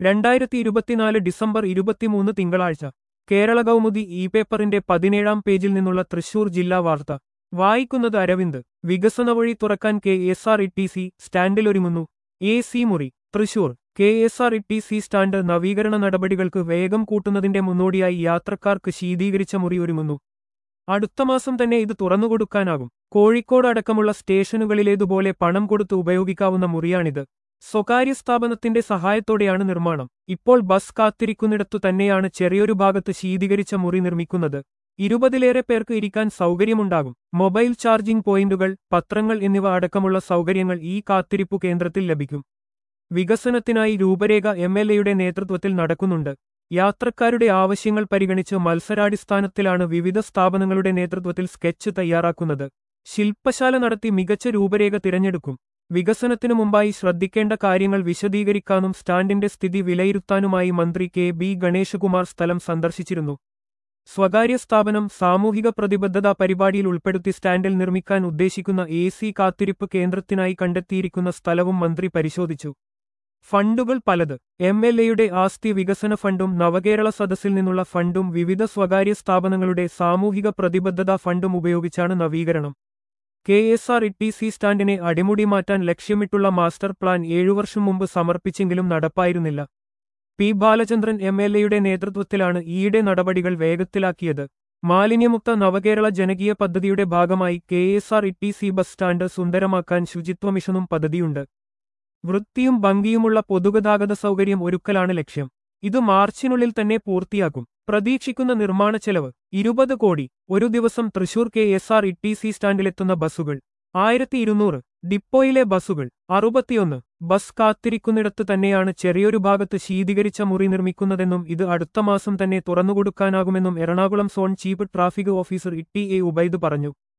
രണ്ടായിരത്തി ഇരുപത്തിനാല് ഡിസംബർ ഇരുപത്തിമൂന്ന് തിങ്കളാഴ്ച കേരള കൗമുദി ഇ പേപ്പറിന്റെ പതിനേഴാം പേജിൽ നിന്നുള്ള തൃശൂർ ജില്ലാ വാർത്ത വായിക്കുന്നത് അരവിന്ദ് വികസന വഴി തുറക്കാൻ K S R E T C സ്റ്റാൻഡിലൊരുങ്ങുന്നു എ സി മുറി Thrissur K S R E T C stand നവീകരണ നടപടികൾക്ക് വേഗം കൂട്ടുന്നതിന്റെ മുന്നോടിയായി യാത്രക്കാർക്ക് ശീതീകരിച്ച മുറി ഒരുങ്ങുന്നു അടുത്ത മാസം തന്നെ ഇത് തുറന്നുകൊടുക്കാനാകും കോഴിക്കോട് അടക്കമുള്ള സ്റ്റേഷനുകളിലേതുപോലെ പണം കൊടുത്ത് ഉപയോഗിക്കാവുന്ന മുറിയാണിത് സ്വകാര്യ സ്ഥാപനത്തിന്റെ സഹായത്തോടെയാണ് നിർമ്മാണം ഇപ്പോൾ ബസ് കാത്തിരിക്കുന്നിടത്തു തന്നെയാണ് ചെറിയൊരു ഭാഗത്ത് ശീതീകരിച്ച മുറി നിർമ്മിക്കുന്നത് ഇരുപതിലേറെ പേർക്ക് ഇരിക്കാൻ സൗകര്യമുണ്ടാകും മൊബൈൽ ചാർജിംഗ് പോയിന്റുകൾ പത്രങ്ങൾ എന്നിവ അടക്കമുള്ള സൗകര്യങ്ങൾ ഈ കാത്തിരിപ്പു കേന്ദ്രത്തിൽ ലഭിക്കും വികസനത്തിനായി രൂപരേഖ എം എൽ എയുടെ നേതൃത്വത്തിൽ നടക്കുന്നുണ്ട് യാത്രക്കാരുടെ ആവശ്യങ്ങൾ പരിഗണിച്ച് മത്സരാടിസ്ഥാനത്തിലാണ് വിവിധ സ്ഥാപനങ്ങളുടെ നേതൃത്വത്തിൽ സ്കെച്ച് തയ്യാറാക്കുന്നത് ശില്പശാല നടത്തി മികച്ച രൂപരേഖ തിരഞ്ഞെടുക്കും വികസനത്തിനു മുമ്പായി ശ്രദ്ധിക്കേണ്ട കാര്യങ്ങൾ വിശദീകരിക്കാനും സ്റ്റാൻഡിന്റെ സ്ഥിതി വിലയിരുത്താനുമായി മന്ത്രി കെ ബി ഗണേശകുമാർ സ്ഥലം സന്ദർശിച്ചിരുന്നു സ്വകാര്യ സ്ഥാപനം സാമൂഹിക പ്രതിബദ്ധതാ പരിപാടിയിൽ ഉൾപ്പെടുത്തി സ്റ്റാൻഡിൽ നിർമ്മിക്കാൻ ഉദ്ദേശിക്കുന്ന എ സി കാത്തിരിപ്പ് കേന്ദ്രത്തിനായി കണ്ടെത്തിയിരിക്കുന്ന സ്ഥലവും മന്ത്രി പരിശോധിച്ചു ഫണ്ടുകൾ പലത് എം എൽ എയുടെ ആസ്തി വികസന ഫണ്ടും നവകേരള സദസ്സിൽ നിന്നുള്ള ഫണ്ടും വിവിധ സ്വകാര്യ സ്ഥാപനങ്ങളുടെ സാമൂഹിക പ്രതിബദ്ധതാ ഫണ്ടും ഉപയോഗിച്ചാണ് നവീകരണം K S R E T C സ്റ്റാൻഡിനെ അടിമുടി മാറ്റാൻ ലക്ഷ്യമിട്ടുള്ള മാസ്റ്റർ പ്ലാൻ ഏഴു വർഷം മുമ്പ് സമർപ്പിച്ചെങ്കിലും നടപ്പായിരുന്നില്ല പി ബാലചന്ദ്രൻ എം എൽ എയുടെ നേതൃത്വത്തിലാണ് ഈയിടെ നടപടികൾ വേഗത്തിലാക്കിയത് മാലിന്യമുക്ത നവകേരള ജനകീയ പദ്ധതിയുടെ ഭാഗമായി K S R E T C bus stand സുന്ദരമാക്കാൻ ശുചിത്വ മിഷനും പദ്ധതിയുണ്ട് വൃത്തിയും ഭംഗിയുമുള്ള പൊതുഗതാഗത സൗകര്യം ഒരുക്കലാണ് ലക്ഷ്യം ഇത് മാർച്ചിനുള്ളിൽ തന്നെ പൂർത്തിയാക്കും പ്രതീക്ഷിക്കുന്ന നിർമ്മാണ ചെലവ് ഇരുപത് കോടി ഒരു ദിവസം Thrissur K S R E T C സ്റ്റാൻഡിലെത്തുന്ന ബസ്സുകൾ ആയിരത്തി ഇരുന്നൂറ് ഡിപ്പോയിലെ ബസ്സുകൾ അറുപത്തിയൊന്ന് ബസ് കാത്തിരിക്കുന്നിടത്ത് തന്നെയാണ് ചെറിയൊരു ഭാഗത്ത് ശീതീകരിച്ച മുറി നിർമ്മിക്കുന്നതെന്നും ഇത് അടുത്ത മാസം തന്നെ തുറന്നുകൊടുക്കാനാകുമെന്നും Ernakulam zone chief traffic officer E T A Ubaid പറഞ്ഞു